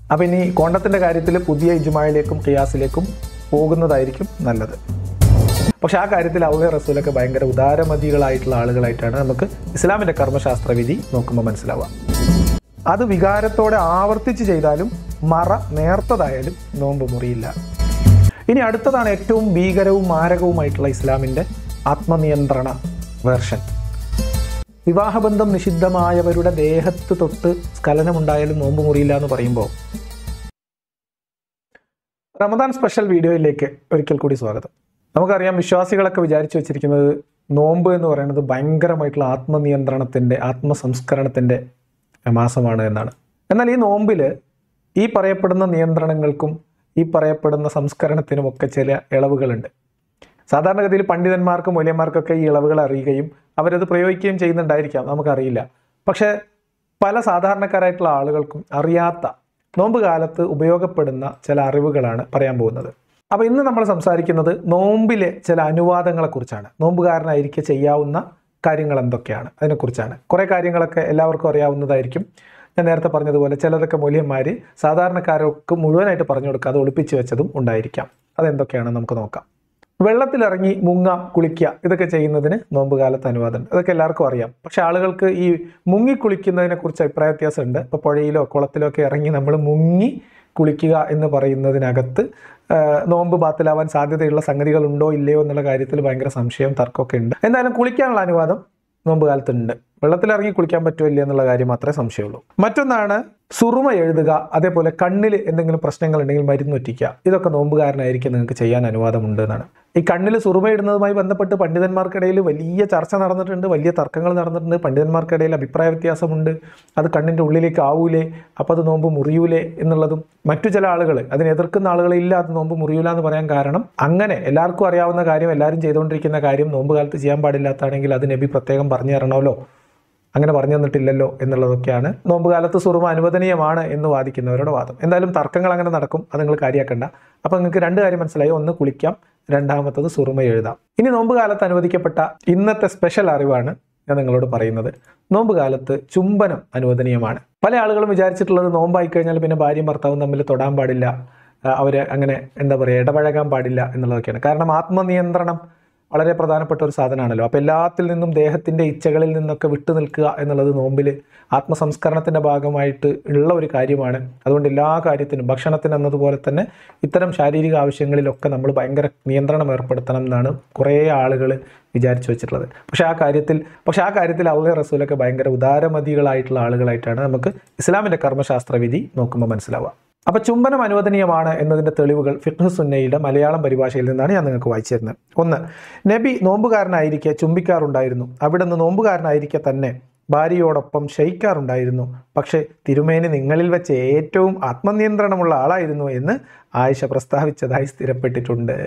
അപ്പം ഇനി കോണ്ടത്തിന്റെ കാര്യത്തിൽ പുതിയ ഇജുമായിലേക്കും ഖിയാസിലേക്കും പോകുന്നതായിരിക്കും നല്ലത് പക്ഷെ ആ കാര്യത്തിൽ ഔലിയ റസൂലൊക്കെ ഭയങ്കര ഉദാരമതികളായിട്ടുള്ള ആളുകളായിട്ടാണ് നമുക്ക് ഇസ്ലാമിന്റെ കർമ്മശാസ്ത്ര വിധി നോക്കുമ്പോൾ മനസ്സിലാവുക അത് വികാരത്തോടെ ആവർത്തിച്ച് ചെയ്താലും മറ നേർത്തതായാലും നോമ്പ് മുറിയില്ല ഇനി അടുത്തതാണ് ഏറ്റവും ഭീകരവും മാരകവുമായിട്ടുള്ള ഇസ്ലാമിന്റെ ആത്മനിയന്ത്രണ വേർഷൻ വിവാഹബന്ധം നിഷിദ്ധമായവരുടെ ദേഹത്ത് തൊട്ട് സ്ഖലനമുണ്ടായാലും നോമ്പ് മുറിയില്ല എന്ന് പറയുമ്പോൾ റമദാൻ സ്പെഷ്യൽ വീഡിയോയിലേക്ക് ഒരിക്കൽ കൂടി സ്വാഗതം നമുക്കറിയാം വിശ്വാസികളൊക്കെ വിചാരിച്ചു വെച്ചിരിക്കുന്നത് നോമ്പ് എന്ന് പറയുന്നത് ഭയങ്കരമായിട്ടുള്ള ആത്മനിയന്ത്രണത്തിൻ്റെ ആത്മസംസ്കരണത്തിൻ്റെ മാസമാണ് എന്നാണ് എന്നാൽ ഈ നോമ്പിൽ ഈ പറയപ്പെടുന്ന നിയന്ത്രണങ്ങൾക്കും ഈ പറയപ്പെടുന്ന സംസ്കരണത്തിനും ഒക്കെ ചില ഇളവുകളുണ്ട് സാധാരണഗതിയിൽ പണ്ഡിതന്മാർക്കും മൂല്യന്മാർക്കൊക്കെ ഈ ഇളവുകൾ അറിയുകയും അവരത് പ്രയോഗിക്കുകയും ചെയ്യുന്നുണ്ടായിരിക്കാം നമുക്കറിയില്ല പക്ഷേ പല സാധാരണക്കാരായിട്ടുള്ള ആളുകൾക്കും അറിയാത്ത നോമ്പ് കാലത്ത് ഉപയോഗപ്പെടുന്ന ചില അറിവുകളാണ് പറയാൻ പോകുന്നത് അപ്പോൾ ഇന്ന് നമ്മൾ സംസാരിക്കുന്നത് നോമ്പിലെ ചില അനുവാദങ്ങളെക്കുറിച്ചാണ് നോമ്പുകാരനായിരിക്കെ ചെയ്യാവുന്ന കാര്യങ്ങൾ എന്തൊക്കെയാണ് അതിനെക്കുറിച്ചാണ് കുറേ കാര്യങ്ങളൊക്കെ എല്ലാവർക്കും അറിയാവുന്നതായിരിക്കും ഞാൻ നേരത്തെ പറഞ്ഞതുപോലെ ചിലതൊക്കെ മൂല്യന്മാർ സാധാരണക്കാർക്ക് മുഴുവനായിട്ട് പറഞ്ഞു കൊടുക്കുക അത് ഒളിപ്പിച്ച് വെച്ചതും ഉണ്ടായിരിക്കാം അതെന്തൊക്കെയാണെന്ന് നമുക്ക് നോക്കാം വെള്ളത്തിലിറങ്ങി മുങ്ങ കുളിക്കുക ഇതൊക്കെ ചെയ്യുന്നതിന് നോമ്പ് കാലത്ത് അനുവാദമുണ്ട് അതൊക്കെ എല്ലാവർക്കും അറിയാം പക്ഷെ ആളുകൾക്ക് ഈ മുങ്ങി കുളിക്കുന്നതിനെ കുറിച്ച് അഭിപ്രായ വ്യത്യാസമുണ്ട് ഇപ്പോൾ പുഴയിലോ കുളത്തിലോ ഒക്കെ ഇറങ്ങി നമ്മൾ മുങ്ങി കുളിക്കുക എന്ന് പറയുന്നതിനകത്ത് ആ, നോമ്പ് ബാത്തിലാവാൻ സാധ്യതയുള്ള സംഗതികൾ ഉണ്ടോ ഇല്ലയോ എന്നുള്ള കാര്യത്തിൽ ഭയങ്കര സംശയം തർക്കമൊക്കെ ഉണ്ട് എന്തായാലും കുളിക്കാനുള്ള അനുവാദം നോമ്പ് കാലത്തുണ്ട് വെള്ളത്തിലിറങ്ങി കുളിക്കാൻ പറ്റുമോ ഇല്ല എന്നുള്ള കാര്യം മാത്രമേ സംശയമുള്ളൂ മറ്റൊന്നാണ് സുറുമ എഴുതുക അതേപോലെ കണ്ണിൽ എന്തെങ്കിലും പ്രശ്നങ്ങൾ ഉണ്ടെങ്കിൽ മരുന്നൊറ്റിക്കുക ഇതൊക്കെ നോമ്പുകാരനായിരിക്കും നിങ്ങൾക്ക് ചെയ്യാൻ അനുവാദമുണ്ട് എന്നാണ് ഈ കണ്ണിൽ സുറുമ ഇടുന്നതുമായി ബന്ധപ്പെട്ട് പണ്ഡിതന്മാർക്കിടയിൽ വലിയ ചർച്ച നടന്നിട്ടുണ്ട് വലിയ തർക്കങ്ങൾ നടന്നിട്ടുണ്ട് പണ്ഡിതന്മാർക്കിടയിൽ അഭിപ്രായ വ്യത്യാസമുണ്ട് അത് കണ്ണിൻ്റെ ഉള്ളിലേക്ക് ആവൂലേ അപ്പോൾ അത് നോമ്പ് മുറിയൂലേ എന്നുള്ളതും മറ്റു ചില ആളുകൾ അതിനെ എതിർക്കുന്ന ആളുകളില്ല അത് നോമ്പ് മുറിയൂല എന്ന് പറയാൻ കാരണം അങ്ങനെ എല്ലാവർക്കും അറിയാവുന്ന കാര്യം എല്ലാവരും ചെയ്തുകൊണ്ടിരിക്കുന്ന കാര്യം നോമ്പ് കാലത്ത് ചെയ്യാൻ പാടില്ലാത്താണെങ്കിൽ അത് നബി പ്രത്യേകം പറഞ്ഞു തരണമല്ലോ അങ്ങനെ പറഞ്ഞു തന്നിട്ടില്ലല്ലോ എന്നുള്ളതൊക്കെയാണ് നോമ്പ് കാലത്ത് സുറുമ അനുവദനീയമാണ് എന്ന് വാദിക്കുന്നവരുടെ വാദം എന്തായാലും തർക്കങ്ങൾ അങ്ങനെ നടക്കും അത് നിങ്ങൾ കാര്യമാക്കണ്ട അപ്പോൾ നിങ്ങൾക്ക് രണ്ട് കാര്യം മനസ്സിലായി ഒന്ന് കുളിക്കാം രണ്ടാമത്തത് സുറുമ എഴുതാം ഇനി നോമ്പ് കാലത്ത് അനുവദിക്കപ്പെട്ട ഇന്നത്തെ സ്പെഷ്യൽ അറിവാണ് ഞാൻ നിങ്ങളോട് പറയുന്നത് നോമ്പ് കാലത്ത് ചുംബനം അനുവദനീയമാണ് പല ആളുകളും വിചാരിച്ചിട്ടുള്ളത് നോമ്പായി കഴിഞ്ഞാൽ പിന്നെ ഭാര്യയും ഭർത്താവും തമ്മിൽ തൊടാൻ പാടില്ല അവർ അങ്ങനെ എന്താ പറയുക ഇടപഴകാൻ പാടില്ല എന്നുള്ളതൊക്കെയാണ് കാരണം ആത്മനിയന്ത്രണം വളരെ പ്രധാനപ്പെട്ട ഒരു സാധനമാണല്ലോ അപ്പോൾ എല്ലാത്തിൽ നിന്നും ദേഹത്തിൻ്റെ ഇച്ഛകളിൽ നിന്നൊക്കെ വിട്ടു നിൽക്കുക എന്നുള്ളത് നോമ്പിൽ ആത്മസംസ്കരണത്തിൻ്റെ ഭാഗമായിട്ട് ഉള്ള ഒരു കാര്യമാണ് അതുകൊണ്ട് എല്ലാ കാര്യത്തിനും ഭക്ഷണത്തിന് എന്നതുപോലെ തന്നെ ഇത്തരം ശാരീരിക ആവശ്യങ്ങളിലൊക്കെ നമ്മൾ ഭയങ്കര നിയന്ത്രണം ഏർപ്പെടുത്തണം എന്നാണ് കുറേ ആളുകൾ വിചാരിച്ചു വെച്ചിട്ടുള്ളത് പക്ഷേ ആ കാര്യത്തിൽ പക്ഷേ ആ കാര്യത്തിൽ ഔലിയ റസൂലൊക്കെ ഭയങ്കര ഉദാരമതികളായിട്ടുള്ള ആളുകളായിട്ടാണ് നമുക്ക് ഇസ്ലാമിൻ്റെ കർമ്മശാസ്ത്ര വിധി നോക്കുമ്പോൾ മനസ്സിലാവുക അപ്പോൾ ചുംബനം അനുവദനീയമാണ് എന്നതിൻ്റെ തെളിവുകൾ ഫിഖ് സുന്നയുടെ മലയാളം പരിഭാഷയിൽ നിന്നാണ് ഞാൻ നിങ്ങൾക്ക് വായിച്ചു തരുന്നത് ഒന്ന് നബി നോമ്പുകാരനായിരിക്കെ ചുംബിക്കാറുണ്ടായിരുന്നു അവിടുന്ന് നോമ്പുകാരനായിരിക്കെ തന്നെ ഭാര്യയോടൊപ്പം ശയിക്കാറുണ്ടായിരുന്നു പക്ഷേ തിരുമേനി നിങ്ങളിൽ വെച്ച് ഏറ്റവും ആത്മനിയന്ത്രണമുള്ള ആളായിരുന്നു എന്ന് ആയിഷ പ്രസ്താവിച്ചതായി സ്ഥിരപ്പെട്ടിട്ടുണ്ട്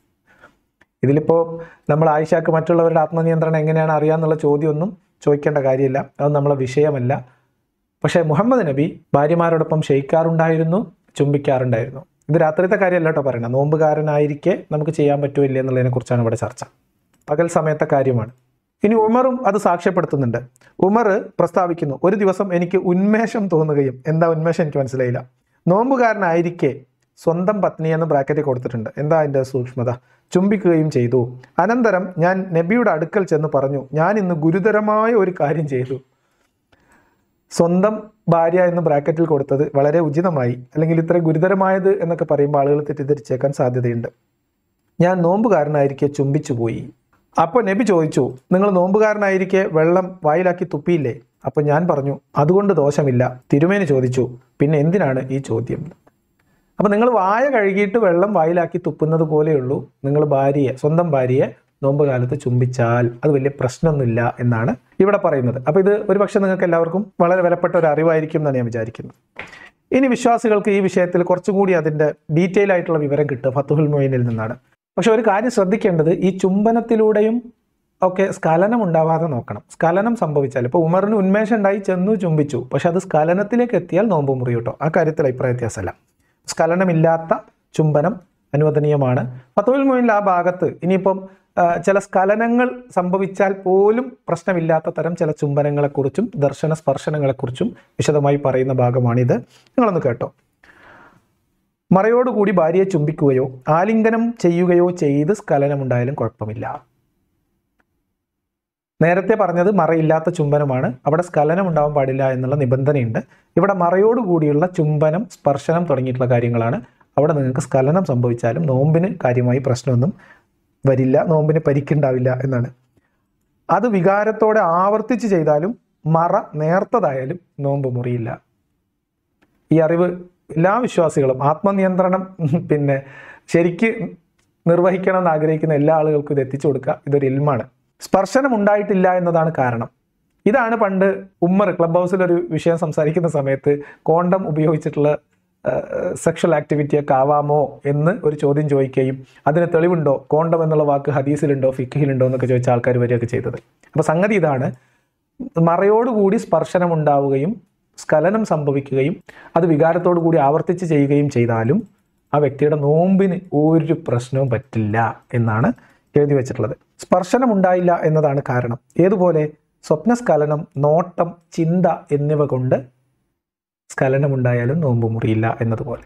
ഇതിലിപ്പോൾ നമ്മൾ ആയിഷക്ക് മറ്റുള്ളവരുടെ ആത്മനിയന്ത്രണം എങ്ങനെയാണ് അറിയാമെന്നുള്ള ചോദ്യമൊന്നും ചോദിക്കേണ്ട കാര്യമില്ല അത് നമ്മളെ വിഷയമല്ല പക്ഷേ മുഹമ്മദ് നബി ഭാര്യമാരോടൊപ്പം ഷെയ്ക്കാറുണ്ടായിരുന്നു ചുംബിക്കാറുണ്ടായിരുന്നു ഇത് രാത്രിത്തെ കാര്യമല്ല കേട്ടോ പറയണം നോമ്പുകാരനായിരിക്കെ നമുക്ക് ചെയ്യാൻ പറ്റുമോ ഇല്ല എന്നുള്ളതിനെ കുറിച്ചാണ് ഇവിടെ ചർച്ച പകൽ സമയത്തെ കാര്യമാണ് ഇനി ഉമറും അത് സാക്ഷ്യപ്പെടുത്തുന്നുണ്ട് ഉമർ പ്രസ്താവിക്കുന്നു ഒരു ദിവസം എനിക്ക് ഉന്മേഷം തോന്നുകയും എന്താ ഉന്മേഷം എനിക്ക് മനസ്സിലായില്ല നോമ്പുകാരനായിരിക്കെ സ്വന്തം പത്നി എന്ന് ബ്രാക്കറ്റിൽ കൊടുത്തിട്ടുണ്ട് എന്താ അതിൻ്റെ സൂക്ഷ്മത ചുംബിക്കുകയും ചെയ്തു അനന്തരം ഞാൻ നബിയുടെ അടുക്കൽ ചെന്ന് പറഞ്ഞു ഞാൻ ഇന്ന് ഗുരുതരമായ ഒരു കാര്യം ചെയ്തു സ്വന്തം ഭാര്യ എന്ന് ബ്രാക്കറ്റിൽ കൊടുത്തത് വളരെ ഉചിതമായി അല്ലെങ്കിൽ ഇത്ര ഗുരുതരമായത് എന്നൊക്കെ പറയുമ്പോൾ ആളുകൾ തെറ്റിദ്ധരിച്ചേക്കാൻ സാധ്യതയുണ്ട് ഞാൻ നോമ്പുകാരനായിരിക്കെ ചുംബിച്ചു പോയി അപ്പോൾ നബി ചോദിച്ചു നിങ്ങൾ നോമ്പുകാരനായിരിക്കെ വെള്ളം വായിലാക്കി തുപ്പിയില്ലേ അപ്പോൾ ഞാൻ പറഞ്ഞു അതുകൊണ്ട് ദോഷമില്ല തിരുമേനി ചോദിച്ചു പിന്നെ എന്തിനാണ് ഈ ചോദ്യം അപ്പോൾ നിങ്ങൾ വായ കഴുകിയിട്ട് വെള്ളം വായിലാക്കി തുപ്പുന്നത് പോലെയുള്ളൂ നിങ്ങൾ ഭാര്യയെ സ്വന്തം ഭാര്യയെ നോമ്പ് കാലത്ത് ചുംബിച്ചാൽ അത് വലിയ പ്രശ്നമൊന്നുമില്ല എന്നാണ് ഇവിടെ പറയുന്നത് അപ്പോൾ ഇത് ഒരുപക്ഷെ നിങ്ങൾക്ക് എല്ലാവർക്കും വളരെ വിലപ്പെട്ട ഒരു അറിവായിരിക്കും എന്നാണ് ഞാൻ വിചാരിക്കുന്നത് ഇനി വിശ്വാസികൾക്ക് ഈ വിഷയത്തിൽ കുറച്ചുകൂടി അതിൻ്റെ ഡീറ്റെയിൽ ആയിട്ടുള്ള വിവരം കിട്ടുക ഫത്തുഹുൽ മൊയിനിൽ നിന്നാണ് പക്ഷെ ഒരു കാര്യം ശ്രദ്ധിക്കേണ്ടത് ഈ ചുംബനത്തിലൂടെയും ഒക്കെ സ്ഖലനം ഉണ്ടാവാതെ നോക്കണം സ്ഖലനം സംഭവിച്ചാൽ ഇപ്പോൾ ഉമറിന് ഉന്മേഷം ഉണ്ടായി ചെന്നു ചുംബിച്ചു പക്ഷെ അത് സ്ഖലനത്തിലേക്ക് എത്തിയാൽ നോമ്പ് മുറി കേട്ടോ ആ കാര്യത്തിൽ അഭിപ്രായ വ്യത്യാസമല്ല സ്ഖലനമില്ലാത്ത ചുംബനം അനുവദനീയമാണ് ഫത്തുൽ മൊയിനിൽ ആ ഭാഗത്ത് ഇനിയിപ്പം ആ, ചില സ്ഖലനങ്ങൾ സംഭവിച്ചാൽ പോലും പ്രശ്നമില്ലാത്ത തരം ചില ചുംബനങ്ങളെക്കുറിച്ചും ദർശന സ്പർശനങ്ങളെക്കുറിച്ചും വിശദമായി പറയുന്ന ഭാഗമാണിത് നിങ്ങളൊന്ന് കേട്ടോ മറയോടുകൂടി ഭാര്യയെ ചുംബിക്കുകയോ ആലിംഗനം ചെയ്യുകയോ ചെയ്ത് സ്ഖലനമുണ്ടായാലും കുഴപ്പമില്ല നേരത്തെ പറഞ്ഞത് മറയില്ലാത്ത ചുംബനമാണ് അവിടെ സ്ഖലനം ഉണ്ടാവാൻ പാടില്ല എന്നുള്ള നിബന്ധനയുണ്ട് ഇവിടെ മറയോടുകൂടിയുള്ള ചുംബനം സ്പർശനം തുടങ്ങിയിട്ടുള്ള കാര്യങ്ങളാണ് അവിടെ നിങ്ങൾക്ക് സ്ഖലനം സംഭവിച്ചാലും നോമ്പിന് കാര്യമായി പ്രശ്നമൊന്നും വരില്ല നോമ്പിന് പരിക്കുണ്ടാവില്ല എന്നാണ് അത് വികാരത്തോടെ ആവർത്തിച്ച് ചെയ്താലും മറ നേർത്തതായാലും നോമ്പ് മുറിയില്ല ഈ അറിവ് എല്ലാ വിശ്വാസികളും ആത്മനിയന്ത്രണം പിന്നെ ശരിക്ക് നിർവഹിക്കണം എന്ന് ആഗ്രഹിക്കുന്ന എല്ലാ ആളുകൾക്കും ഇത് എത്തിച്ചു കൊടുക്കുക ഇതൊരു ഇൽമാണ് സ്പർശനം ഉണ്ടായിട്ടില്ല എന്നതാണ് കാരണം ഇതാണ് പണ്ട് ഉമ്മർ ക്ലബ് ഹൗസിൽ ഒരു വിഷയം സംസാരിക്കുന്ന സമയത്ത് കോണ്ടം ഉപയോഗിച്ചിട്ടുള്ള സെക്ഷൽ ആക്ടിവിറ്റി ഒക്കെ ആവാമോ എന്ന് ഒരു ചോദ്യം ചോദിക്കുകയും അതിന് തെളിവുണ്ടോ കോണ്ടം എന്നുള്ള വാക്ക് ഹദീസിലുണ്ടോ ഫിഖിലുണ്ടോ എന്നൊക്കെ ചോദിച്ച ആൾക്കാർ വരികയൊക്കെ ചെയ്തത് അപ്പോൾ സംഗതി ഇതാണ് മറയോടുകൂടി സ്പർശനം ഉണ്ടാവുകയും സ്ഖലനം സംഭവിക്കുകയും അത് വികാരത്തോടു കൂടി ആവർത്തിച്ച് ചെയ്യുകയും ചെയ്താലും ആ വ്യക്തിയുടെ നോമ്പിന് ഒരു പ്രശ്നവും പറ്റില്ല എന്നാണ് എഴുതി വെച്ചിട്ടുള്ളത് സ്പർശനം ഉണ്ടായില്ല എന്നതാണ് കാരണം ഏതുപോലെ സ്വപ്നസ്ഖലനം നോട്ടം ചിന്ത എന്നിവ കൊണ്ട് സ്ഖലനമുണ്ടായാലും നോമ്പ് മുറിയില്ല എന്നതുപോലെ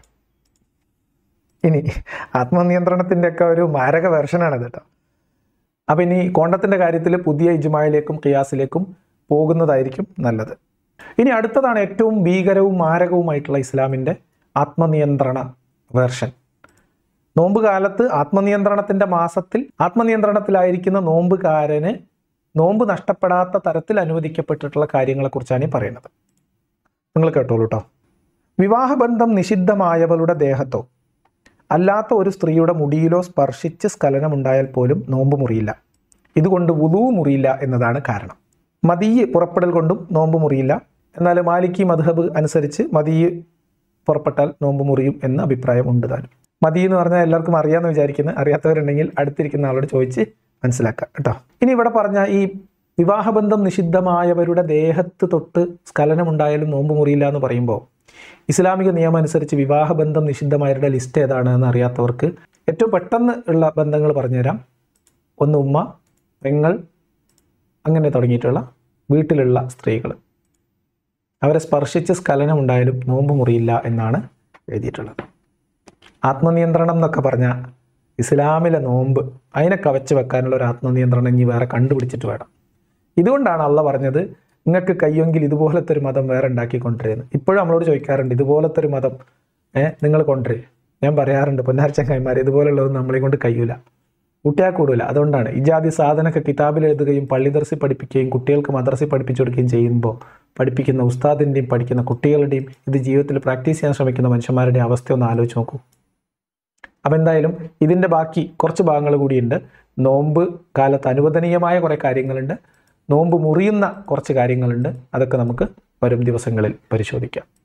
ഇനി ആത്മനിയന്ത്രണത്തിൻ്റെ ഒക്കെ ഒരു മാരക വെർഷനാണ് കേട്ടോ അപ്പം ഇനി കോണ്ടത്തിൻ്റെ കാര്യത്തിൽ പുതിയ ഇജുമായിലേക്കും ഖിയാസിലേക്കും പോകുന്നതായിരിക്കും നല്ലത് ഇനി അടുത്തതാണ് ഏറ്റവും ഭീകരവും മാരകവുമായിട്ടുള്ള ഇസ്ലാമിൻ്റെ ആത്മനിയന്ത്രണ വേർഷൻ നോമ്പ് കാലത്ത് ആത്മനിയന്ത്രണത്തിൻ്റെ മാസത്തിൽ ആത്മനിയന്ത്രണത്തിലായിരിക്കുന്ന നോമ്പുകാരന് നോമ്പ് നഷ്ടപ്പെടാത്ത തരത്തിൽ അനുവദിക്കപ്പെട്ടിട്ടുള്ള കാര്യങ്ങളെക്കുറിച്ചാണ് ഈ പറയുന്നത് നിങ്ങൾ കേട്ടോളൂ കേട്ടോ വിവാഹബന്ധം നിഷിദ്ധമായവളുടെ ദേഹത്തോ അല്ലാത്ത ഒരു സ്ത്രീയുടെ മുടിയിലോ സ്പർശിച്ച് സ്ഖലനം ഉണ്ടായാൽ പോലും നോമ്പ് മുറിയില്ല ഇതുകൊണ്ട് വുളു മുറിയില്ല എന്നതാണ് കാരണം മതിയ് പുറപ്പെടൽ കൊണ്ടും നോമ്പ് മുറിയില്ല എന്നാൽ മാലിക്കി മധുഹബ് അനുസരിച്ച് മതിയ് പുറപ്പെട്ടാൽ നോമ്പ് മുറിയും എന്ന അഭിപ്രായം ഉണ്ട് താനും മതി എന്ന് പറഞ്ഞാൽ എല്ലാവർക്കും അറിയാമെന്ന് വിചാരിക്കുന്നത് അറിയാത്തവരുണ്ടെങ്കിൽ അടുത്തിരിക്കുന്ന ആളോട് ചോദിച്ച് മനസ്സിലാക്കാം കേട്ടോ ഇനി ഇവിടെ പറഞ്ഞ ഈ വിവാഹബന്ധം നിഷിദ്ധമായവരുടെ ദേഹത്ത് തൊട്ട് സ്ഖലനമുണ്ടായാലും നോമ്പ് മുറിയില്ല എന്ന് പറയുമ്പോൾ ഇസ്ലാമിക നിയമം അനുസരിച്ച് വിവാഹബന്ധം നിഷിദ്ധമായവരുടെ ലിസ്റ്റ് ഏതാണ് എന്ന് അറിയാത്തവർക്ക് ഏറ്റവും പെട്ടെന്ന് ഉള്ള ബന്ധങ്ങൾ പറഞ്ഞുതരാം ഒന്ന് ഉമ്മ പെങ്ങൾ അങ്ങനെ തുടങ്ങിയിട്ടുള്ള വീട്ടിലുള്ള സ്ത്രീകൾ അവരെ സ്പർശിച്ച് സ്ഖലനം ഉണ്ടായാലും നോമ്പ് മുറിയില്ല എന്നാണ് എഴുതിയിട്ടുള്ളത് ആത്മനിയന്ത്രണം എന്നൊക്കെ പറഞ്ഞാൽ ഇസ്ലാമിലെ നോമ്പ് അതിനെ കവച്ച് വെക്കാനുള്ള ഒരു ആത്മനിയന്ത്രണം ഇനി വേറെ കണ്ടുപിടിച്ചിട്ട് വേണം ഇതുകൊണ്ടാണ് അള്ള പറഞ്ഞത് നിങ്ങൾക്ക് കയ്യെങ്കിൽ ഇതുപോലത്തെ ഒരു മതം വേറെ ഉണ്ടാക്കിക്കൊണ്ടിരുന്നത് ഇപ്പോഴും നമ്മളോട് ചോദിക്കാറുണ്ട് ഇതുപോലത്തെ ഒരു മതം ഏഹ് നിങ്ങൾ കൊണ്ടുവരും ഞാൻ പറയാറുണ്ട് പൊന്നാർച്ചങ്ങായിമാർ ഇതുപോലുള്ളതൊന്നും നമ്മളെ കൊണ്ട് കഴിയൂല കുട്ടിയാൽ കൂടില്ല അതുകൊണ്ടാണ് ഈ ജാതി സാധനമൊക്കെ കിതാബിൽ എഴുതുകയും പള്ളിദർസി പഠിപ്പിക്കുകയും കുട്ടികൾക്ക് മദ്രസി പഠിപ്പിച്ചു കൊടുക്കുകയും ചെയ്യുമ്പോൾ പഠിപ്പിക്കുന്ന ഉസ്താദിൻ്റെയും പഠിക്കുന്ന കുട്ടികളുടെയും ഇത് ജീവിതത്തിൽ പ്രാക്ടീസ് ചെയ്യാൻ ശ്രമിക്കുന്ന മനുഷ്യന്മാരുടെയും അവസ്ഥ ഒന്ന് ആലോചിച്ച് നോക്കൂ അപ്പം എന്തായാലും ഇതിൻ്റെ ബാക്കി കുറച്ച് ഭാഗങ്ങൾ കൂടിയുണ്ട് നോമ്പ് കാലത്ത് അനുവദനീയമായ കുറേ കാര്യങ്ങളുണ്ട് നോമ്പ് മുറിയുന്ന കുറച്ച് കാര്യങ്ങളുണ്ട് അതൊക്കെ നമുക്ക് വരും ദിവസങ്ങളിൽ പരിശോധിക്കാം